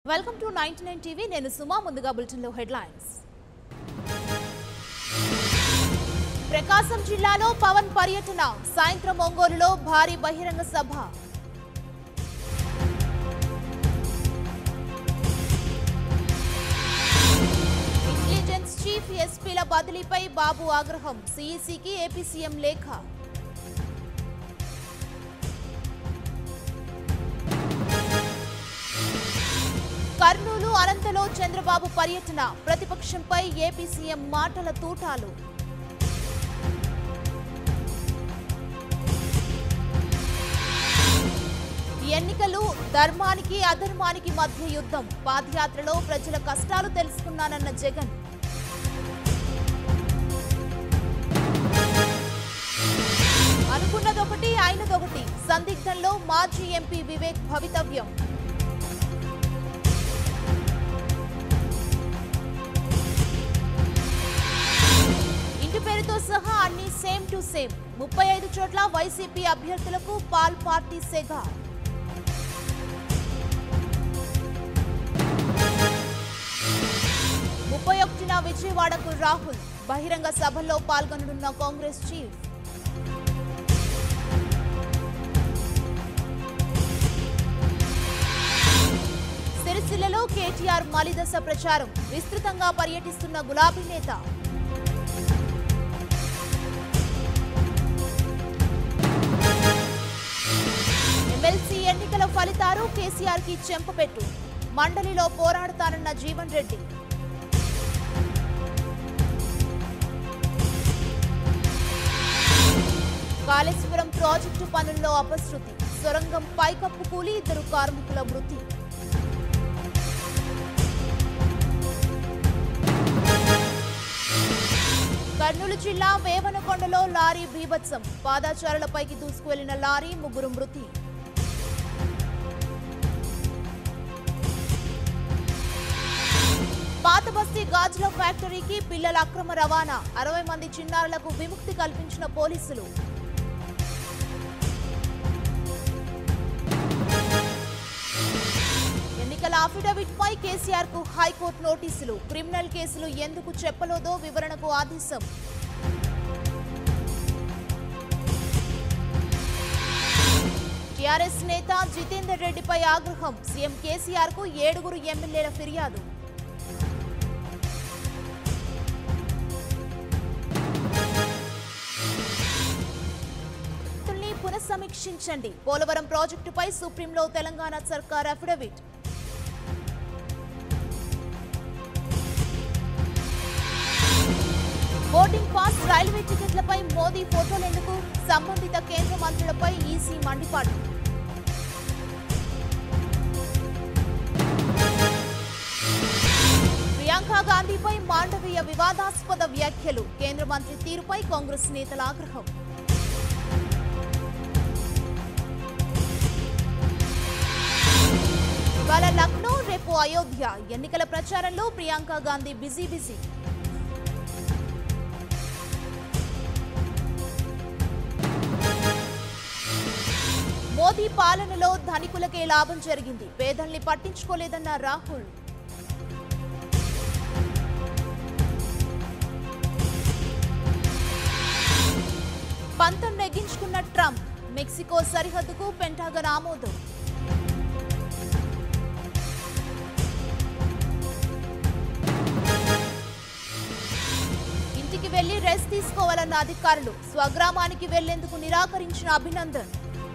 welcome to ninety nine TV నేను సుమా ముందుగా బులెటిన్లో హెడ్లైన్స్ ప్రకాశం జిల్లాలో పవన్ పర్యటన సాయంత్రం ఒంగోలులో భారీ బహిరంగ సభ ఇంటెలిజెన్స్ చీఫ్ ఎస్పీల బదిలీపై బాబు ఆగ్రహం సీఈసీకి ఏపీ సీఎం లేఖ కర్నూలు అనంతలో చంద్రబాబు పర్యటన ప్రతిపక్షంపై ఏపీ సీఎం మాటల తూటాలు ఎన్నికలు ధర్మానికి అధర్మానికి మధ్య యుద్ధం పాదయాత్రలో ప్రజల కష్టాలు తెలుసుకున్నానన్న జగన్ అనుకున్నదొకటి అయినదొకటి సందిగ్ధంలో మాజీ ఎంపీ వివేక్ భవితవ్యం ఇంటి పేరుతో సహా అన్ని సేమ్ టు సేమ్ ముప్పై ఐదు చోట్ల వైసీపీ అభ్యర్థులకు పాల్ పార్టీ సెగ ముప్పై ఒకటిన విజయవాడకు రాహుల్ బహిరంగ సభల్లో పాల్గొననున్న కాంగ్రెస్ చీఫ్ సిరిసిల్లలో కేటీఆర్ మలిదశ ప్రచారం విస్తృతంగా పర్యటిస్తున్న గులాబీ నేత ఎమ్మెల్సీ ఎన్నికల ఫలితాలు కేసీఆర్ కి చెంపపెట్టు మండలిలో పోరాడతానన్న జీవన్ రెడ్డి కాళేశ్వరం ప్రాజెక్టు పనుల్లో అపశృతి సొరంగం పైకప్పు కూలి ఇద్దరు కార్మికుల మృతి కర్నూలు జిల్లా వేవనకొండలో లారీ బీభత్సం పాదాచారులపైకి దూసుకువెళ్లిన లారీ ముగ్గురు మృతి పాత బస్తీ గాజుల ఫ్యాక్టరీకి పిల్లల అక్రమ రవాణా అరవై మంది చిన్నారులకు విముక్తి కల్పించిన పోలీసులు ఎన్నికల అఫిడవిట్ పై కేసీఆర్ కు హైకోర్టు నోటీసులు క్రిమినల్ కేసులు ఎందుకు చెప్పలేదో వివరణకు ఆదేశం టీఆర్ఎస్ నేత జితేందర్ రెడ్డిపై ఆగ్రహం సీఎం కేసీఆర్ కు ఏడుగురు ఎమ్మెల్యేల ఫిర్యాదు ని పునఃసమీక్షించండి పోలవరం ప్రాజెక్టుపై సుప్రీంలో తెలంగాణ సర్కార్ అఫిడవిట్ బోర్డింగ్ పాస్ రైల్వే టికెట్లపై మోదీ ఫోటోలెందుకు సంబంధిత కేంద్ర మంత్రులపై ఈసీ మండిపాటు ప్రియాంక గాంధీపై మాండవీయ వివాదాస్పద వ్యాఖ్యలు కేంద్ర మంత్రి తీరుపై కాంగ్రెస్ నేతల ఆగ్రహం ఇవాళ లక్నో రేపు అయోధ్య ఎన్నికల ప్రచారంలో ప్రియాంక గాంధీ బిజీ బిజీ మోదీ పాలనలో ధనికులకే లాభం జరిగింది పేదల్ని పట్టించుకోలేదన్న రాహుల్ పంతం నెగ్గించుకున్న ట్రంప్ మెక్సికో సరిహద్దుకు పెంటాగన్ ఆమోదం ఇంటికి వెళ్లి రెస్ట్ తీసుకోవాలన్న అధికారులు స్వగ్రామానికి వెళ్లేందుకు నిరాకరించిన అభినందన్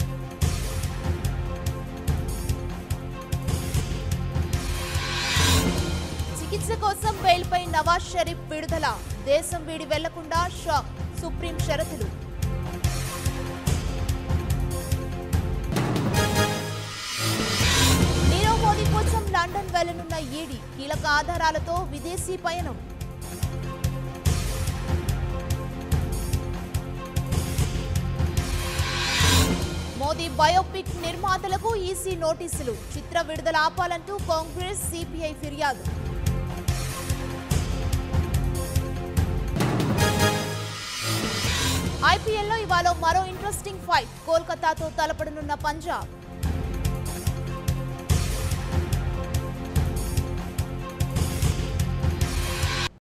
చికిత్స కోసం బెయిల్పై నవాజ్ షరీఫ్ విడుదల దేశం వీడి వెళ్లకుండా షాక్ సుప్రీం షరతులు నీరవ్ మోదీ కోసం లండన్ వెళ్లనున్న ఈడీ కీలక ఆధారాలతో విదేశీ పయనం మోదీ బయోపిక్ నిర్మాతలకు ఈసీ నోటీసులు చిత్ర విడుదల ఆపాలంటూ కాంగ్రెస్ సిపిఐ ఫిర్యాదు ఐపీఎల్లో ఇవాళ మరో ఇంట్రెస్టింగ్ ఫైట్ కోల్కతాతో తలపడనున్న పంజాబ్